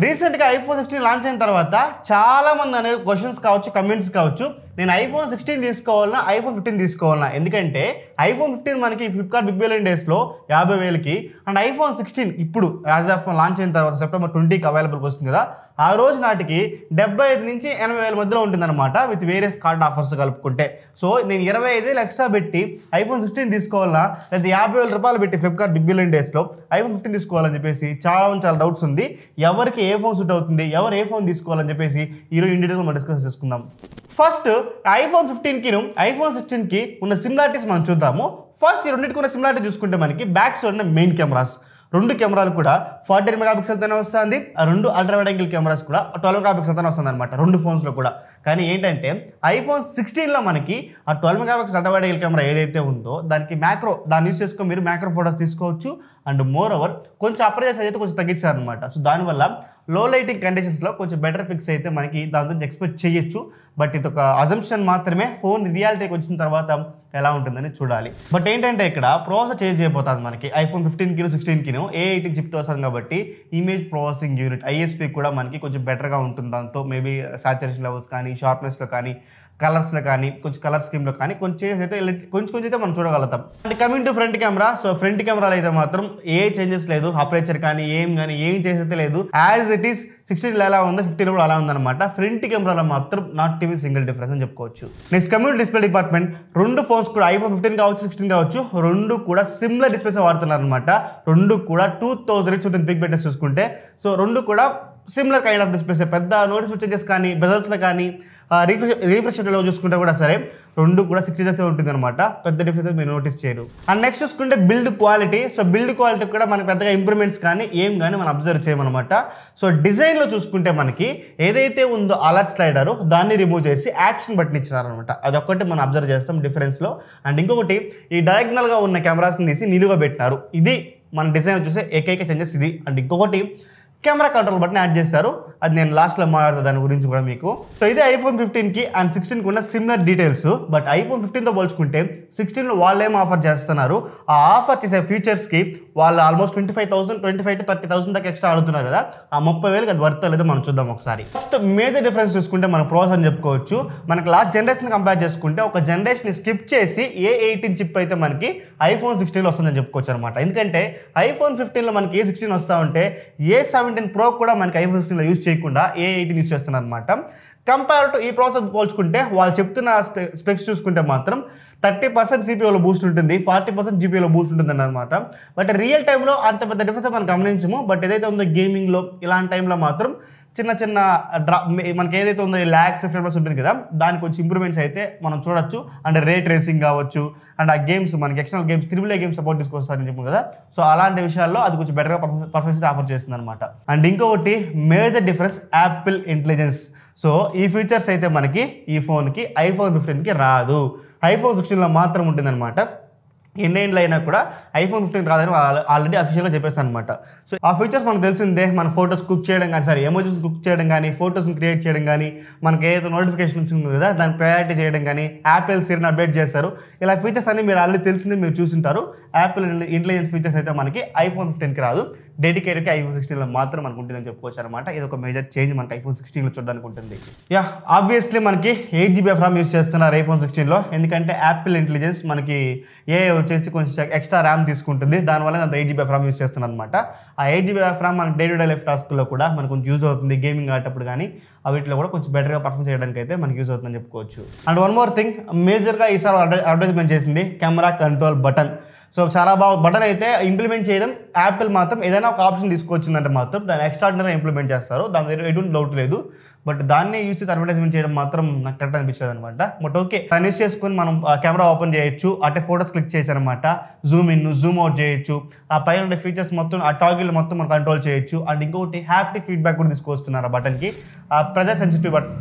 రీసెంట్గా iPhone sixteen launch అయిన తర్వాత చాలా మంది అనే క్వశ్చన్స్ కావచ్చు కమెంట్స్ కావచ్చు నేను ఐఫోన్ సిక్స్టీన్ తీసుకోవాలన్నా ఐఫోన్ ఫిఫ్టీన్ తీసుకోవాలన్నా ఎందుకంటే ఐఫోన్ ఫిఫ్టీన్ మనకి ఫ్లిప్కార్ట్ బిగ్ బిలియన్ డేస్లో యాభై వేలకి అండ్ ఐఫోన్ సిక్స్టీన్ ఇప్పుడు యాజ్ ఆఫ్ లాంచ్ అయిన తర్వాత సెప్టెంబర్ ట్వంటీకి అవైలబుల్కి వస్తుంది కదా ఆ రోజు నాటికి డెబ్బై ఐదు నుంచి ఎనభై వేల మధ్యలో ఉంటుందన్నమాట విత్ వేరియస్ కార్డ్ ఆఫర్స్ కలుపుకుంటే సో నేను ఇరవై ఐదు వేలు ఎక్స్ట్రా పెట్టి ఐఫోన్ సిక్స్టీన్ తీసుకోవాలన్నా లేదా యాభై వేల రూపాయలు పెట్టి ఫ్లిప్కార్ట్ బిగ్ బిలియన్ డేస్లో ఐఫోన్ ఫిఫ్టీన్ తీసుకోవాలని చెప్పేసి చాలా మంది చాలా డౌట్స్ ఉంది ఎవరికి ఏ ఫోన్ సూట్ అవుతుంది ఎవరు ఏ ఫోన్ తీసుకోవాలని చెప్పేసి ఈరోజు ఇన్ డీటెయిల్ మనం డిస్కస్ చేసుకుందాం ఫస్ట్ ఐఫోన్ ఫిఫ్టీన్కి ఐఫోన్ సిక్స్టీన్కి ఉన్న సిమిలారిటీస్ మనం చూద్దాము ఫస్ట్ ఈ రెండింటికి ఉన్న సిమిలారిటీ చూసుకుంటే మనకి బ్యాక్ సైడ్ ఉన్న మెయిన్ కెమెరాస్ రెండు కెమెరాలు కూడా ఫార్టీ ఎయిట్ మెగా పిక్సెల్తోనే వస్తుంది ఆ రెండు అల్ట్రా వైడ్ యాంగిల్ కెమెరాస్ కూడా ట్వెల్వ్ మెగా పిక్సెల్తోనే వస్తుంది అనమాట రెండు ఫోన్స్లో కూడా కానీ ఏంటంటే ఐఫోన్ సిక్స్టీన్లో మనకి ఆ twelve mega pixel ultra wide angle camera ఏదైతే ఉందో దానికి మ్యాక్రో దాన్ని యూస్ చేసుకొని మీరు మ్యాక్రో ఫోటోస్ తీసుకోవచ్చు అండ్ మోర్ ఓవర్ కొంచెం అప్రైజెస్ అయితే కొంచెం తగ్గించారనమాట సో దానివల్ల లో లైటింగ్ కండిషన్స్లో కొంచెం బెటర్ పిక్స్ అయితే మనకి దాని గురించి ఎక్స్పెక్ట్ చేయొచ్చు బట్ ఇది ఒక అజంప్షన్ మాత్రమే ఫోన్ రియాలిటీకి వచ్చిన తర్వాత ఎలా ఉంటుందని చూడాలి బట్ ఏంటంటే ఇక్కడ ప్రాసెస్ చేంజ్ అయిపోతుంది మనకి ఐఫోన్ ఫిఫ్టీన్ కిలో సిక్స్టీన్ కిలో ఏ ఎయిటీన్ చిప్తో వస్తుంది కాబట్టి ఇమేజ్ ప్రాసెసింగ్ యూనిట్ ఐఎస్పీ కూడా మనకి కొంచెం బెటర్గా ఉంటుంది దాంతో మేబీ సాచురేషన్ లెవెల్స్ కానీ షార్ప్నెస్లో కానీ కలర్స్లో కానీ కొంచెం కలర్ స్కీమ్లో కానీ కొంచెం చేంజెస్ అయితే ఇలా- కొంచెం కొంచెం అయితే మనం చూడగలుగుతాం and coming to front camera so front కెమెరాలో అయితే మాత్రం ఏ చేంజెస్ లేదు అపరేచర్ కానీ ఏం కానీ ఏం చేంజ్ అయితే లేదు యాజ్ ఇట్ ఈస్ సిక్స్టీన్ ఎలా ఉందో ఫిఫ్టీన్ కూడా అలా ఉందన్నమాట ఫ్రంట్ కెమెరాలో మాత్రం నాట్ టీవీ సింగిల్ డిఫరెన్స్ అని చెప్పుకోవచ్చు నెక్స్ట్ కమ్యూనిటీ డిస్ప్లే డిపార్ట్మెంట్ రెండు ఫోన్స్ కూడా ఐఫోన్ ఫిఫ్టీన్ కావచ్చు సిక్స్టీన్ కావచ్చు రెండు కూడా సిమిలర్ డిస్ప్లేస్ వాడుతున్నారు అనమాట రెండు కూడా టూ థౌసండ్ ఎయిట్ ఉంటుంది బిగ్ బెటర్స్ చూసుకుంటే సో రెండు కూడా సిమిలర్ కైండ్ ఆఫ్ డిస్ప్లేస్ పెద్ద నోటిస్ చేంజెస్ కానీ బెజల్స్లో కానీ రీఫ్రెష్ రీఫ్రెష్ లో చూసుకుంటే కూడా సరే రెండు కూడా సిక్స్ ఇంచెస్ ఉంటుంది అనమాట పెద్ద డిఫరెన్స్ మీరు నోటీస్ చేయరు అండ్ నెక్స్ట్ చూసుకుంటే build quality so build quality కూడా మనకి పెద్దగా ఇంప్రూవ్మెంట్స్ కానీ ఏం కానీ మనం అబ్జర్వ్ చేయమన్నమాట సో డిజైన్లో చూసుకుంటే మనకి ఏదైతే ఉందో అలర్ట్ స్లైడర్ దాన్ని రిమూవ్ చేసి యాక్షన్ బటన్ ఇచ్చినారనమాట అదొక్కటి మనం అబ్జర్వ్ చేస్తాం డిఫరెన్స్లో అండ్ ఇంకొకటి ఈ డయాగ్నల్గా ఉన్న కెమెరాస్ని తీసి నిలువ పెట్టినారు ఇది మన డిజైన్ చూసే ఏకైక చేంజెస్ ఇది అండ్ ఇంకొకటి కెమెరా కంట్రోల్ బటన్ యాడ్ చేశారు అది నేను లాస్ట్లో మాట్లాడతా దాని గురించి కూడా మీకు సో ఇదే ఐఫోన్ ఫిఫ్టీన్కి అండ్ సిక్స్టీన్కి ఉన్న సిమిలర్ డీటెయిల్స్ బట్ ఐఫోన్ ఫిఫ్టీన్తో పోల్చుకుంటే సిక్స్టీన్లో వాళ్ళు ఏం ఆఫర్ చేస్తున్నారు ఆ ఆఫర్ చేసే ఫీచర్స్కి వాళ్ళు almost twenty five thousand twenty five to thirty thousand దాకా ఎక్స్ట్రా అడుగుతున్నారు కదా ఆ ముప్పై వేలకు అది వర్త్ లేదో మనం చూద్దాం ఒకసారి ఫస్ట్ మేజర్ డిఫరెన్స్ చూసుకుంటే మన ప్రోస్ అని చెప్పుకోవచ్చు మనకి లాస్ట్ జనరేషన్ కంపేర్ చేసుకుంటే ఒక జనరేషన్ స్కిప్ చేసి ఏ ఎయిటీన్ చిప్ అయితే మనకి ఐఫోన్ సిక్స్టీన్లో వస్తుందని చెప్పుకోవచ్చు అనమాట ఎందుకంటే ఐఫోన్ ఫిఫ్టీన్లో మనకి ఏ సిక్స్టీన్ వస్తా ఉంటే ఏ సెవెంటీన్ ప్రో కూడా మనకి ఐఫోన్ సిక్స్టీన్లో యూస్ చేయకుండా ఏ ఎయిటీన్ యూస్ చేస్తున్నారు అనమాట కంపేర్ టు ఈ ప్రాసెస్ పోల్చుకుంటే వాళ్ళు చెప్తున్న స్పె స్పెక్స్ చూసుకుంటే మాత్రం థర్టీ పర్సెంట్ సిపిఓలో బూస్ట్ ఉంటుంది ఫార్టీ పర్సెంట్ జీపీఓలో బూస్ట్ ఉంటుంది అనమాట బట్ రియల్ టైంలో అంత పెద్ద డిఫరెన్స్ మనం గమనించము బట్ ఏదైతే ఉందో గేమింగ్లో ఇలాంటి టైంలో మాత్రం చిన్న చిన్న డ్రా మనకి ఏదైతే ఉందో ఈ ల్యాక్స్ ఫ్రేమ్స్ ఉంటుంది కదా దానికి కొంచెం ఇంప్రూవ్మెంట్స్ అయితే మనం చూడొచ్చు అండ్ రేట్ రేసింగ్ కావచ్చు అండ్ ఆ గేమ్స్ మనకి external games triple A games support తీసుకొస్తారని చెప్పాము కదా సో అలాంటి విషయాల్లో అది కొంచెం బెటర్గా పర్ఫార్మెన్స్ ఆఫర్ చేస్తుంది అనమాట అండ్ ఇంకొకటి major difference Apple intelligence so ఈ ఫీచర్స్ అయితే మనకి ఈ ఫోన్కి ఐఫోన్ ఫిఫ్టీన్కి రాదు ఐఫోన్ సిక్స్టీన్లో మాత్రం ఉంటుందన్నమాట ఎన్నేళ్ళు అయినా కూడా ఐఫోన్ ఫిఫ్టీన్ రాదని ఆల్రెడీ అఫీషియల్గా చెప్పేస్తాను అనమాట సో ఆ ఫీచర్స్ మనకు తెలిసిందే మన ఫోటోస్ కుక్ చేయడం కానీ సరే ఎమోజీస్ కుక్ చేయడం కానీ ఫోటోస్ని క్రియేట్ చేయడం కానీ మనకి ఏదైతే నోటిఫికేషన్ వచ్చింది కదా దాన్ని ప్రయారిటీ చేయడం కానీ యాపిల్ సీరియన్ అప్డేట్ చేస్తారు ఇలా ఫీచర్స్ అన్ని మీరు ఆల్రెడీ తెలిసిందే మీరు చూసింటారు యాపిల్ ఇంటెలిజెన్స్ ఫీచర్స్ అయితే మనకి ఐఫోన్ ఫిఫ్టీన్కి రాదు డెడికేటెడ్గా ఐఫోన్ సిక్స్టీన్లో మాత్రం మనకు ఉంటుందని చెప్పుకోవచ్చు అనమాట ఇది ఒక మేజర్ చేంజ్ మనకి ఐఫోన్ సిక్స్టీన్లో చూడడానికి ఉంటుంది యా ఆబ్వియస్లీ మనకి ఎయిట్ జీబీ ర్యామ్ యూస్ చేస్తున్నారు ఐఫోన్ సిక్స్టీన్లో ఎందుకంటే యాపిల్ ఇంటెలిజెన్స్ మనకి ఏ వచ్చేసి కొంచెం ఎక్స్ట్రా ర్యామ్ తీసుకుంటుంది దానివల్ల అంత ఎయిట్ జీబీ ర్యామ్ యూస్ చేస్తున్నాను అనమాట ఆ ఎయిట్ జీబీ ర్యామ్ మనకి డే టు డే లైఫ్ టాస్క్లో కూడా మనకు కొంచెం యూజ్ అవుతుంది గేమింగ్ ఆడేటప్పుడు కానీ వీటిలో కూడా కొంచెం బెటర్గా పర్ఫామ్ చేయడానికి అయితే మనకి యూజ్ అవుతుందని చెప్పుకోవచ్చు అండ్ వన్ మోర్ థింగ్ మేజర్గా ఈసారి అడ్వర్టైజ్మెంట్ చేసింది కెమెరా కంట్రోల్ బటన్ సో చాలా బాగా బటన్ అయితే ఇంప్లిమెంట్ చేయడం యాపిల్ మాత్రం ఏదైనా ఒక ఆప్షన్ తీసుకొచ్చిందంటే మాత్రం దాన్ని ఎక్స్ట్రాడినరీ ఇంప్లిమెంట్ చేస్తారు దాని దగ్గర ఎటువంటి డౌట్ లేదు బట్ దాన్ని యూజ్ చేసి అడ్వర్టైజ్మెంట్ చేయడం మాత్రం నాకు కరెక్ట్ అనిపించదు అనమాట బట్ ఓకే దాన్ని యూస్ చేసుకొని మనం కెమెరా ఓపెన్ చేయొచ్చు అంటే ఫోటోస్ క్లిక్ చేయొచ్చు అనమాట జూమ్ ఇన్ జూమ్ అవుట్ చేయొచ్చు ఆ పైన ఉండే ఫీచర్స్ మొత్తం ఆ టాగిల్ మొత్తం మనం కంట్రోల్ చేయొచ్చు అండ్ ఇంకొకటి హ్యాప్టిక్ ఫీడ్బ్యాక్ కూడా తీసుకొస్తున్నారు ఆ బటన్కి ఆ pressure sensitive button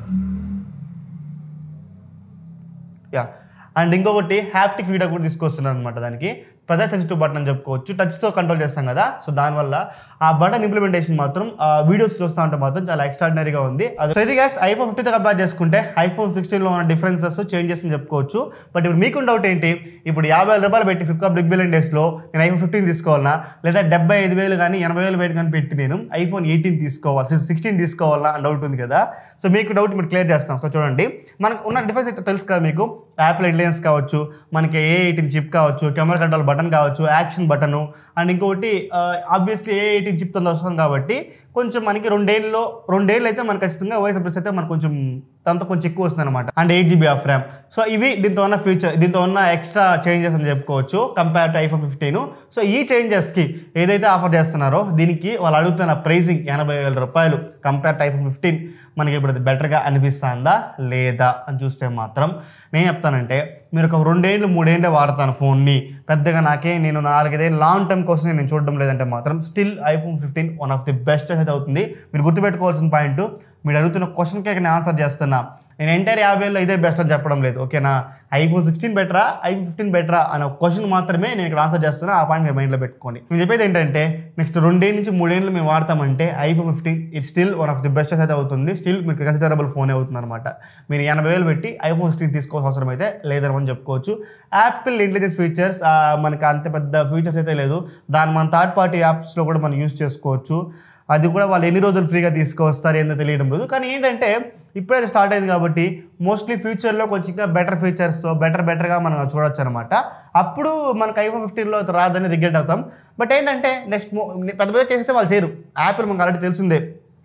yeah and ఇంకొకటి హ్యాప్టిక్ ఫీడ్బ్యాక్ కూడా తీసుకొస్తున్నారు అనమాట దానికి ప్రెజర్ సెన్సిటివ్ బటన్ అని చెప్పుకోవచ్చు టచ్తో కంట్రోల్ చేస్తాం కదా సో దానివల్ల ఆ బటన్ ఇంప్లిమెంటేషన్ మాత్రం వీడియోస్ చూస్తూ ఉంటే మాత్రం చాలా ఎక్స్ట్రాడినరీగా ఉంది అది సో ఇది గ్యాస్ ఐఫోన్ ఫిఫ్టీతో కంపేర్ చేసుకుంటే ఐఫోన్ సిక్స్టీన్లో ఉన్న డిఫరెన్సెస్ చేంజెస్ అని చెప్పుకోవచ్చు బట్ ఇప్పుడు మీకు డౌట్ ఏంటి ఇప్పుడు యాభై వేల రూపాయలు పెట్టి ఫ్లిప్కార్ట్ బిగ్ బిలియన్ డేస్లో నేను ఐఫోన్ ఫిఫ్టీన్ తీసుకోవాలన్నా లేదా డెబ్బై ఐదు వేలు కానీ ఎనభై వేలు పెట్టి కానీ పెట్టి నేను ఐఫోన్ ఎయిటీన్ తీసుకోవాలి సిక్స్టీన్ తీసుకోవాలా అని డౌట్ ఉంది కదా సో మీకు డౌట్ మీరు క్లియర్ చేస్తాం సో చూడండి మనకు ఉన్న డిఫరెన్స్ అయితే తెలుసు కదా మీకు యాపిల్ ఇంటెలిజెన్స్ కావచ్చు మనకి ఏ ఎయిటీన్ చిప్ కావచ్చు కెమెరా కంట్రోల్ బటన్ కావచ్చు యాక్షన్ బటను అండ్ ఇంకొకటి ఆబ్వియస్లీ ఏ ఎయిటీన్ చిప్ తో వస్తుంది కాబట్టి కొంచెం మనకి రెండేళ్ళలో రెండేళ్ళు అయితే మనకి ఖచ్చితంగా వాయిస్ అప్డేట్స్ అయితే మనకు కొంచెం దాంతో కొంచెం ఎక్కువ వస్తుంది అనమాట and eight GB of RAM so ఇవి దీంతో ఉన్న ఫ్యూచర్ దీంతో ఉన్న ఎక్స్ట్రా చేంజెస్ అని చెప్పుకోవచ్చు compare to iPhone fifteen so ఈ చేంజెస్కి ఏదైతే ఆఫర్ చేస్తున్నారో దీనికి వాళ్ళు అడుగుతున్న ప్రైసింగ్ ఎనభై వేల రూపాయలు కంపేర్ టు ఐఫోన్ ఫిఫ్టీన్ మనకి ఇప్పుడు అది బెటర్గా అనిపిస్తుందా లేదా అని చూస్తే మాత్రం నేను చెప్తానంటే మీరు ఒక రెండేళ్ళు మూడేళ్ళే వాడతాను ఫోన్ని పెద్దగా నాకే నేను నాలుగైదేళ్ళు లాంగ్ టర్మ్ కోసం నేను చూడడం లేదంటే మాత్రం still iPhone fifteen one of the best అయితే అవుతుంది మీరు గుర్తుపెట్టుకోవాల్సిన పాయింట్ మీరు అడుగుతున్న క్వశ్చన్కే నేను ఆన్సర్ చేస్తున్నా నేను ఎంటైర్ యాభై వేలు ఇదే బెస్ట్ అని చెప్పడం లేదు ఓకేనా ఐఫోన్ సిక్స్టీన్ బెటరా ఐఫోన్ ఫిఫ్టీన్ బెటరా అనే క్వశ్చన్ మాత్రమే నేను ఇక్కడ ఆన్సర్ చేస్తున్నా ఆ పాయింట్ మీరు మైండ్లో పెట్టుకోండి నేను చెప్పేది ఏంటంటే నెక్స్ట్ రెండేళ్ళ నుంచి మూడేళ్ళు మేము వాడతామంటే iPhone fifteen it still one of the best అయితే అవుతుంది స్టిల్ మీకు కన్సిడరబుల్ ఫోన్ అవుతుంది అనమాట మీరు ఎనభై వేలు పెట్టి ఐఫోన్ సిక్స్టీన్ తీసుకోవాల్సిన అవసరం అయితే లేదని మనం చెప్పుకోవచ్చు యాపిల్ ఇంటెలిజెన్స్ ఫీచర్స్ మనకి అంత పెద్ద ఫీచర్స్ అయితే లేదు దాన్ని మన థర్డ్ పార్టీ యాప్స్లో కూడా మనం యూస్ చేసుకోవచ్చు అది కూడా వాళ్ళు ఎన్ని రోజులు ఫ్రీగా తీసుకొస్తారు ఏందో తెలియడం లేదు కానీ ఏంటంటే ఇప్పుడైతే స్టార్ట్ అయింది కాబట్టి మోస్ట్లీ ఫ్యూచర్లో కొంచెం ఇంకా బెటర్ ఫీచర్స్తో బెటర్ బెటర్గా మనం చూడొచ్చు అనమాట అప్పుడు మనకు ఐఫోన్ ఫిఫ్టీన్లో రాదని రిగ్రెట్ అవుతాం బట్ ఏంటంటే నెక్స్ట్ పెద్ద పెద్ద చేస్తే వాళ్ళు చేయరు యాపిల్ మనకు ఆల్రెడీ తెలిసిందే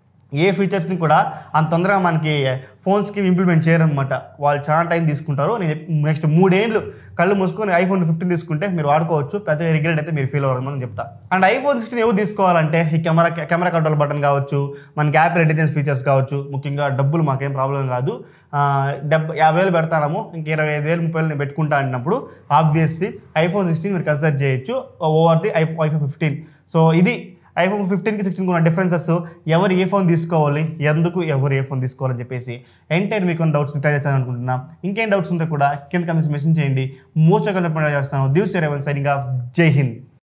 ఏ ఫీచర్స్ని కూడా అంత తొందరగా మనకి ఫోన్స్కి ఇంప్లిమెంట్ చేయరనమాట వాళ్ళు చాలా టైం తీసుకుంటారు నేను నెక్స్ట్ మూడేళ్ళు కళ్ళు మూసుకొని ఐఫోన్ ఫిఫ్టీన్ తీసుకుంటే మీరు వాడుకోవచ్చు పెద్ద రిగ్రెట్ అయితే మీరు ఫీల్ అవ్వరని చెప్తా అండ్ ఐఫోన్ సిక్స్టీన్ ఎవరు తీసుకోవాలంటే ఈ కెమెరా కెమెరా కంట్రోల్ బటన్ కావచ్చు మనకి యాపిల్ ఇంటెలిజెన్స్ ఫీచర్స్ కావచ్చు ముఖ్యంగా డబ్బులు మాకేం ప్రాబ్లం కాదు డెబ్బై యాభై వేలు పెడతాము ఇంక ఇరవై ఐదు వేలు ముప్పై వేలు నేను పెట్టుకుంటా అన్నప్పుడు ఆబ్వియస్లీ ఐఫోన్ సిక్స్టీన్ మీరు కన్సిడర్ చేయొచ్చు over the iPhone iPhone fifteen so ఇది ఐఫోన్ ఫిఫ్టీన్కి సిక్స్టీన్కి ఉన్న డిఫరెన్సెస్ ఎవరు ఏ ఫోన్ తీసుకోవాలి ఎందుకు ఎవరు ఏ ఫోన్ తీసుకోవాలని చెప్పేసి ఎంటైర్ మీకు డౌట్స్ ట్రై చేస్తాను అనుకుంటున్నా ఇంకేం డౌట్స్ ఉంటే కూడా కింద కమెంట్స్ మెన్షన్ చేయండి మోస్ట్ వెల్కమ్ చేస్తాను దివ్స్ రేవన్ సైనింగ్ ఆఫ్ జై హింద్